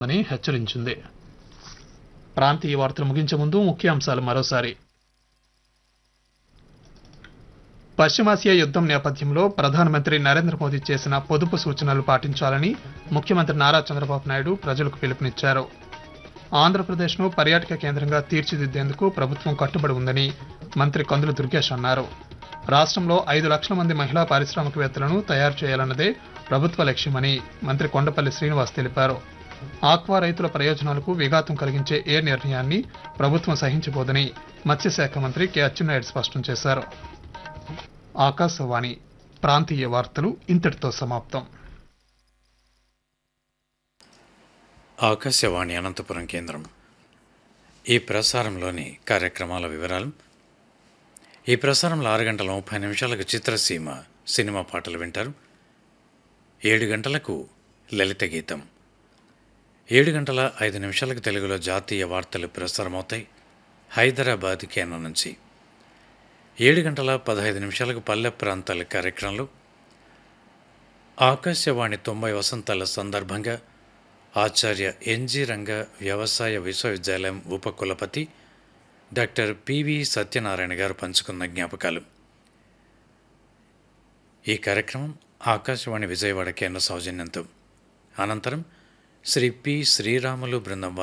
అని హెచ్చరించింది ప్రాంతీయ వార్తలు ముగించే ముందు ముఖ్యాంశాలు మరోసారి పశ్చిమాసియా యుద్ధం నేపథ్యంలో ప్రధానమంత్రి నరేంద్ర మోదీ చేసిన పొదుపు సూచనలు పాటించాలని ముఖ్యమంత్రి నారా చంద్రబాబు నాయుడు ప్రజలకు పిలుపునిచ్చారు ఆంధ్రప్రదేశ్ను పర్యాటక కేంద్రంగా తీర్చిదిద్దేందుకు ప్రభుత్వం కట్టుబడి ఉందని మంత్రి కందుల దుర్గేష్ అన్నారు రాష్ట్రంలో ఐదు లక్షల మంది మహిళా పారిశ్రామికవేత్తలను తయారు చేయాలన్నదే ప్రభుత్వ లక్ష్యమని మంత్రి కొండపల్లి శ్రీనివాస్ తెలిపారు ఆక్వా రైతుల ప్రయోజనాలకు విఘాతం కలిగించే ఏ నిర్ణయాన్ని ప్రభుత్వం సహించబోదని మత్స్యశాఖ మంత్రి కె అచ్చెన్నాయుడు స్పష్టం చేశారు ఆకాశవాణి ప్రాంతీయ వార్తలు ఇంతటితో సమాప్తం ఆకాశవాణి అనంతపురం కేంద్రం ఈ ప్రసారంలోని కార్యక్రమాల వివరాలు ఈ ప్రసారంలో ఆరు గంటల ముప్పై నిమిషాలకు చిత్రసీమ సినిమా పాటలు వింటారు ఏడు గంటలకు లలిత గీతం ఏడు గంటల ఐదు నిమిషాలకు తెలుగులో జాతీయ వార్తలు ప్రసారమవుతాయి హైదరాబాద్ కేంద్రం నుంచి ఏడు గంటల పదహైదు నిమిషాలకు పల్లె ప్రాంతాల కార్యక్రమంలో ఆకాశవాణి తొంభై వసంతాల సందర్భంగా ఆచార్య ఎన్జి రంగ వ్యవసాయ విశ్వవిద్యాలయం ఉపకులపతి డాక్టర్ పివి సత్యనారాయణ గారు పంచుకున్న జ్ఞాపకాలు ఈ కార్యక్రమం ఆకాశవాణి విజయవాడ కేంద్ర సౌజన్యంతో అనంతరం శ్రీ పి శ్రీరాములు బృందం వారి